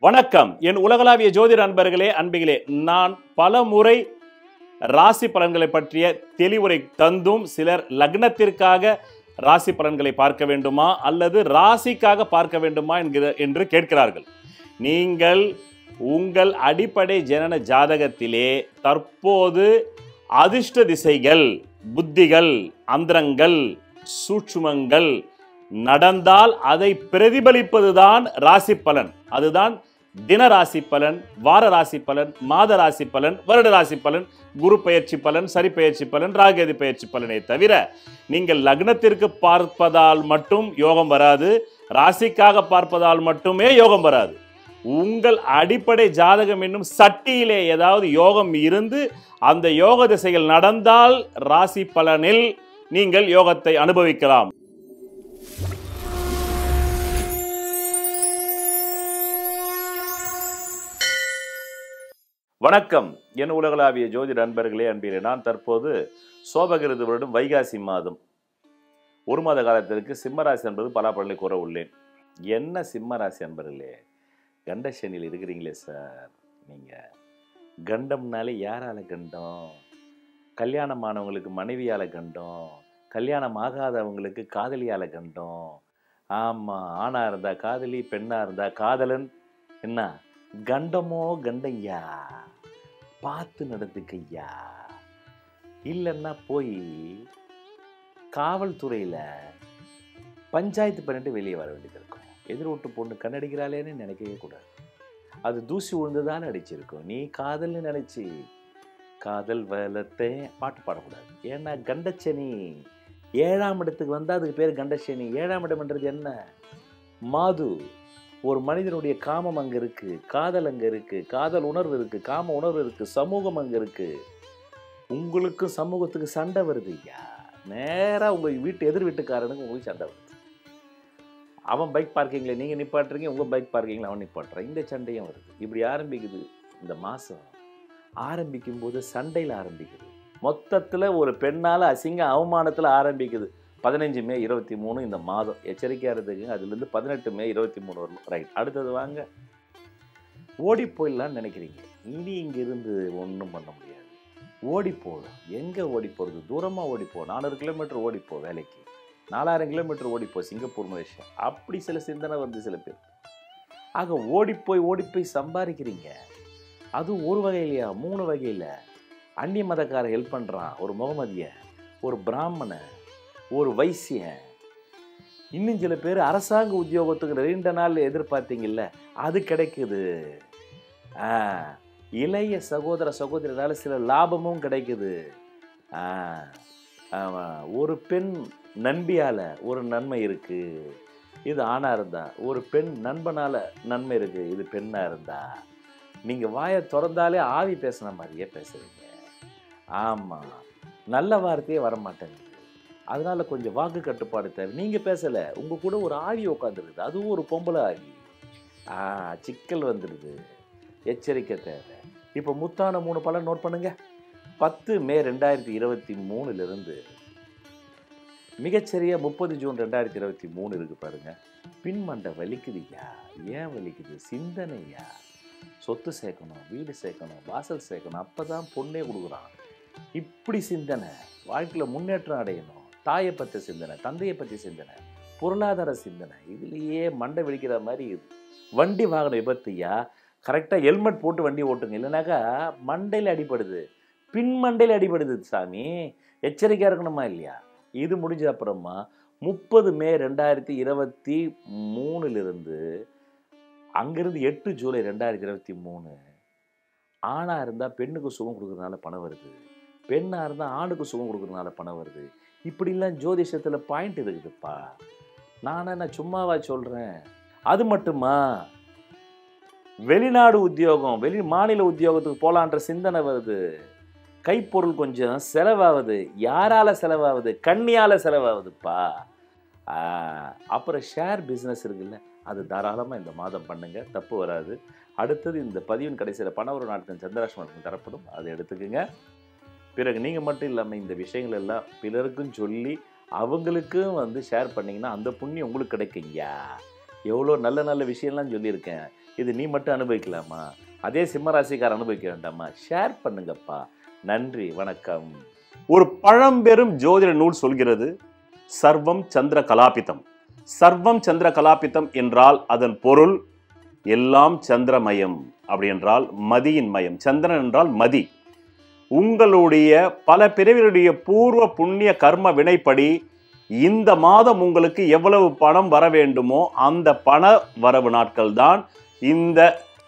வணக்கம் என் உலகளாவிய ஜோதிட அன்பர்களே அன்பிகளே நான் பல முறை ராசி பலன்களை பற்றிய தெளிவுரை தந்தும் சிலர் லக்னத்திற்காக ராசி பலன்களை பார்க்க வேண்டுமா அல்லது ராசிக்காக பார்க்க வேண்டுமா என்கிற என்று கேட்கிறார்கள் நீங்கள் உங்கள் அடிப்படை ஜனன ஜாதகத்திலே தற்போது அதிர்ஷ்ட திசைகள் புத்திகள் அந்தரங்கள் சூட்சுமங்கள் நடந்தால் அதை பிரதிபலிப்பதுதான் ராசி பலன் அதுதான் தின ராசி பலன் வார ராசி பலன் மாத ராசி பலன் வருட ராசி பலன் குரு பெயர்ச்சி பலன் சரி பெயர்ச்சி பலன் ராகேது பெயர்ச்சி பலனை தவிர நீங்கள் லக்னத்திற்கு பார்ப்பதால் மட்டும் யோகம் வராது ராசிக்காக பார்ப்பதால் மட்டுமே யோகம் வராது உங்கள் அடிப்படை ஜாதகம் என்னும் சட்டியிலே ஏதாவது யோகம் இருந்து அந்த யோக திசைகள் நடந்தால் ராசி பலனில் நீங்கள் யோகத்தை அனுபவிக்கலாம் வணக்கம் என் உலகளாவிய ஜோதிட நண்பர்களே அன்பிலே நான் தற்போது சோபகிருது வருடம் வைகாசி மாதம் ஒரு மாத காலத்திற்கு சிம்மராசி என்பது பலாப்பலனை கூற உள்ளேன் என்ன சிம்மராசி அன்பர்களே கண்டசனியில் இருக்கிறீங்களே சார் நீங்கள் கண்டம்னாலே யாரால கண்டம் கல்யாணமானவங்களுக்கு மனைவியால கண்டம் கல்யாணம் ஆகாதவங்களுக்கு காதலியால கண்டம் ஆமாம் ஆணாக இருந்தா காதலி பெண்ணாக இருந்தா காதலன் என்ன கண்டமோ கண்டையா பார்த்து நடந்துக்கையா இல்லைன்னா போய் காவல்துறையில் பஞ்சாயத்து பண்ணிட்டு வெளியே வர வேண்டியது இருக்கும் எதிர் வீட்டு பொண்ணு கண்ணடிக்கிறாளேன்னு நினைக்கவே கூடாது அது தூசி விழுந்துதான் அடிச்சிருக்கும் நீ காதல்னு நினைச்சு காதல் வளத்தை பாட்டு பாடக்கூடாது ஏன்னா கண்டச்சனி ஏழாம் இடத்துக்கு வந்தால் அதுக்கு பேர் கண்டசனி ஏழாம் இடம்ன்றது என்ன மாது ஒரு மனிதனுடைய காமம் அங்கே இருக்கு காதல் அங்கே இருக்கு காதல் உணர்வு இருக்கு காம உணர்வு இருக்கு சமூகம் அங்கே இருக்கு உங்களுக்கும் சமூகத்துக்கு சண்டை வருது ஐயா நேராக உங்கள் வீட்டு எதிர் வீட்டுக்காரனுக்கு உங்களுக்கு சண்டை வருது அவன் பைக் பார்க்கிங்கில் நீங்கள் நிப்பாட்டுறீங்க உங்கள் பைக் பார்க்கிங்கில் அவன் நிப்பாட்டுறான் இந்த சண்டையும் வருது இப்படி ஆரம்பிக்குது இந்த மாதம் ஆரம்பிக்கும் போது சண்டையில் ஆரம்பிக்குது மொத்தத்தில் ஒரு பெண்ணால் அசிங்க அவமானத்தில் ஆரம்பிக்குது பதினஞ்சு மே இருபத்தி மூணு இந்த மாதம் எச்சரிக்கையாக இருந்துக்குங்க அதுலேருந்து பதினெட்டு மே இருபத்தி மூணு வரணும் ரைட் அடுத்தது வாங்க ஓடி போயிடலான்னு நினைக்கிறீங்க இனி இங்கிருந்து ஒன்றும் பண்ண முடியாது ஓடி போகணும் எங்கே ஓடி போகிறது தூரமாக ஓடி போ நானூறு கிலோமீட்டர் ஓடிப்போ வேலைக்கு நாலாயிரம் கிலோமீட்டர் ஓடிப்போ சிங்கப்பூர் மலேசியா அப்படி சில சிந்தனை வருது சில பேர் ஆக ஓடிப்போய் ஓடிப்போய் சம்பாதிக்கிறீங்க அது ஒரு வகையிலையா மூணு வகையில் அந்நிய மதக்காரன் ஹெல்ப் பண்ணுறான் ஒரு முகமதிய ஒரு பிராமண ஒரு வைசியன் இன்னும் சில பேர் அரசாங்க உத்தியோகத்துக்கு ரெண்டு நாள் எதிர்பார்த்தீங்கல்ல அது கிடைக்குது ஆ, இளைய சகோதர சகோதரனால சில லாபமும் கிடைக்குது ஆ, ஆமா. ஒரு பெண் நண்பியால ஒரு நன்மை இருக்கு இது ஆணா இருந்தா ஒரு பெண் நண்பனால நன்மை இருக்கு இது பெண்ணா இருந்தா நீங்க வாயை திறந்தாலே ஆவி பேசுன மாதிரியே பேசுறீங்க ஆமா நல்ல வார்த்தையே வர மாட்டேங்குது அதனால கொஞ்சம் வாக்கு கட்டுப்பாடு தேவை நீங்க பேசல உங்க கூட ஒரு ஆவி உட்காந்துருக்குது அதுவும் ஒரு பொம்பளை ஆவி ஆ சிக்கல் வந்துடுது எச்சரிக்கை தேவை இப்போ முத்தான மூணு பலன் நோட் பண்ணுங்க பத்து மே ரெண்டாயிரத்தி இருபத்தி மூணுலேருந்து மிகச்சரியா முப்பது ஜூன் ரெண்டாயிரத்தி இருபத்தி மூணு இருக்கு பாருங்க பின்மண்டை வலிக்குதுயா ஏன் வலிக்குது சிந்தனையா சொத்து சேர்க்கணும் வீடு சேர்க்கணும் வாசல் சேர்க்கணும் அப்பதான் பொண்ணே கொடுக்குறான் இப்படி சிந்தனை வாழ்க்கையில் முன்னேற்றம் அடையணும் தாயை பற்றி சிந்தனை தந்தையை பற்றி சிந்தனை பொருளாதார சிந்தனை இதுலேயே மண்டை வெடிக்கிற மாதிரி இது வண்டி வாகன விபத்துயா கரெக்டாக ஹெல்மெட் போட்டு வண்டி ஓட்டுங்க இல்லைனாக்கா மண்டையில் அடிபடுது பின் மண்டையில் அடிபடுது சாமி எச்சரிக்கையாக இருக்கணுமா இல்லையா இது முடிஞ்ச அப்புறமா முப்பது மே ரெண்டாயிரத்தி இருபத்தி மூணுலேருந்து அங்கேருந்து எட்டு ஜூலை ரெண்டாயிரத்தி இருபத்தி மூணு ஆணாக இருந்தால் பெண்ணுக்கு சுகம் கொடுக்கறதுனால பணம் வருது பெண்ணாக இருந்தால் ஆணுக்கு சுகம் கொடுக்கறதுனால பணம் வருது இப்படிலாம் ஜோதிஷத்தில் பாயிண்ட் இருக்குதுப்பா நான் என்ன சும்மாவா சொல்கிறேன் அது மட்டுமா வெளிநாடு உத்தியோகம் வெளி மாநில உத்தியோகத்துக்கு போகலான்ற சிந்தனை வருது கைப்பொருள் கொஞ்சம் செலவாகுது யாரால செலவாகுது கண்ணியால் செலவாகுதுப்பா ஆ, அப்புறம் ஷேர் பிஸ்னஸ் இருக்குல்ல அது தாராளமாக இந்த மாதம் பண்ணுங்க தப்பு வராது அடுத்தது இந்த பதிவின் கடைசியில் பணவர நாட்கள் சந்திராஷ்டமம் தரப்படும் அதை எடுத்துக்கோங்க பிறகு நீங்கள் மட்டும் இல்லாமல் இந்த விஷயங்கள் எல்லாம் பிறருக்கும் சொல்லி அவங்களுக்கும் வந்து ஷேர் பண்ணீங்கன்னா அந்த புண்ணியம் உங்களுக்கு கிடைக்குங்கய்யா எவ்வளோ நல்ல நல்ல விஷயம்லாம் சொல்லியிருக்கேன் இது நீ மட்டும் அனுபவிக்கலாமா அதே சிம்மராசிக்கார அனுபவிக்க வேண்டாமா ஷேர் பண்ணுங்கப்பா நன்றி வணக்கம் ஒரு பழம்பெரும் ஜோதிட நூல் சொல்கிறது சர்வம் சந்திர கலாபிதம் சர்வம் சந்திர கலாபிதம் என்றால் அதன் பொருள் எல்லாம் சந்திரமயம் அப்படி என்றால் மதியின் மயம் சந்திரன் என்றால் மதி உங்களுடைய பல பிறவிகளுடைய பூர்வ புண்ணிய கர்ம வினைப்படி இந்த மாதம் உங்களுக்கு எவ்வளவு பணம் வர வேண்டுமோ அந்த பண வரவு நாட்கள் தான் இந்த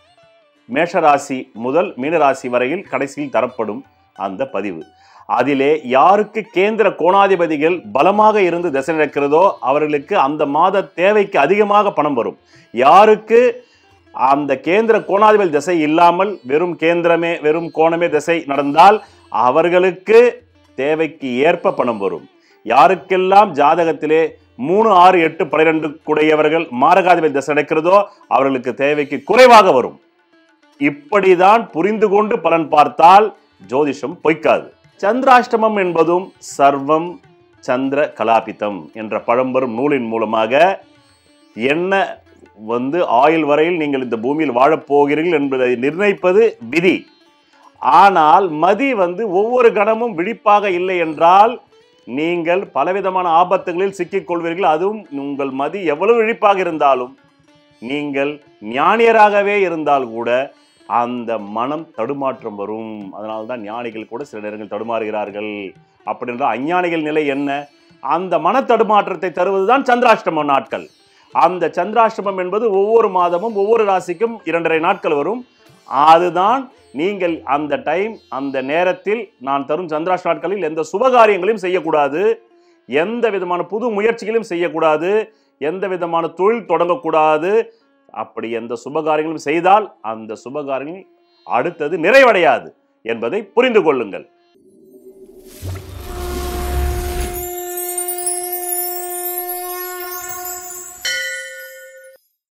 மேஷராசி முதல் மீனராசி வரையில் கடைசியில் தரப்படும் அந்த பதிவு அதிலே யாருக்கு கேந்திர கோணாதிபதிகள் பலமாக இருந்து திசை நடக்கிறதோ அவர்களுக்கு அந்த மாத தேவைக்கு அதிகமாக பணம் வரும் யாருக்கு அந்த கேந்திர கோணாதிபதி திசை இல்லாமல் வெறும் கேந்திரமே வெறும் கோணமே திசை நடந்தால் அவர்களுக்கு தேவைக்கு ஏற்ப பணம் வரும் யாருக்கெல்லாம் ஜாதகத்திலே மூணு ஆறு எட்டு பன்னிரெண்டு கூடையவர்கள் மாரகாதிபதி திசை நடக்கிறதோ அவர்களுக்கு தேவைக்கு குறைவாக வரும் இப்படிதான் புரிந்து கொண்டு பலன் பார்த்தால் ஜோதிஷம் பொய்க்காது சந்திராஷ்டமம் என்பதும் சர்வம் சந்திர கலாபிதம் என்ற பழம்பெரும் நூலின் மூலமாக என்ன வந்து ஆயுள் வரையில் நீங்கள் இந்த பூமியில் வாழப் போகிறீர்கள் என்பதை நிர்ணயிப்பது விதி ஆனால் மதி வந்து ஒவ்வொரு கணமும் விழிப்பாக இல்லை என்றால் நீங்கள் பலவிதமான ஆபத்துகளில் சிக்கிக் கொள்வீர்கள் அதுவும் உங்கள் மதி எவ்வளவு விழிப்பாக இருந்தாலும் நீங்கள் ஞானியராகவே இருந்தால் கூட அந்த மனம் தடுமாற்றம் வரும் அதனால தான் ஞானிகள் கூட சில நேரங்கள் தடுமாறுகிறார்கள் அப்படி என்றால் அஞ்ஞானிகள் நிலை என்ன அந்த மன தடுமாற்றத்தை தருவதுதான் சந்திராஷ்டம நாட்கள் அந்த சந்திராஷ்டமம் என்பது ஒவ்வொரு மாதமும் ஒவ்வொரு ராசிக்கும் இரண்டரை நாட்கள் வரும் அதுதான் நீங்கள் அந்த டைம் அந்த நேரத்தில் நான் தரும் சந்திராஷ் நாட்களில் எந்த சுபகாரியங்களையும் செய்யக்கூடாது எந்த விதமான புது முயற்சிகளையும் செய்யக்கூடாது எந்த விதமான தொழில் தொடங்கக்கூடாது அப்படி எந்த சுபகாரியங்களும் செய்தால் அந்த சுபகாரியங்கள் அடுத்தது நிறைவடையாது என்பதை புரிந்து கொள்ளுங்கள்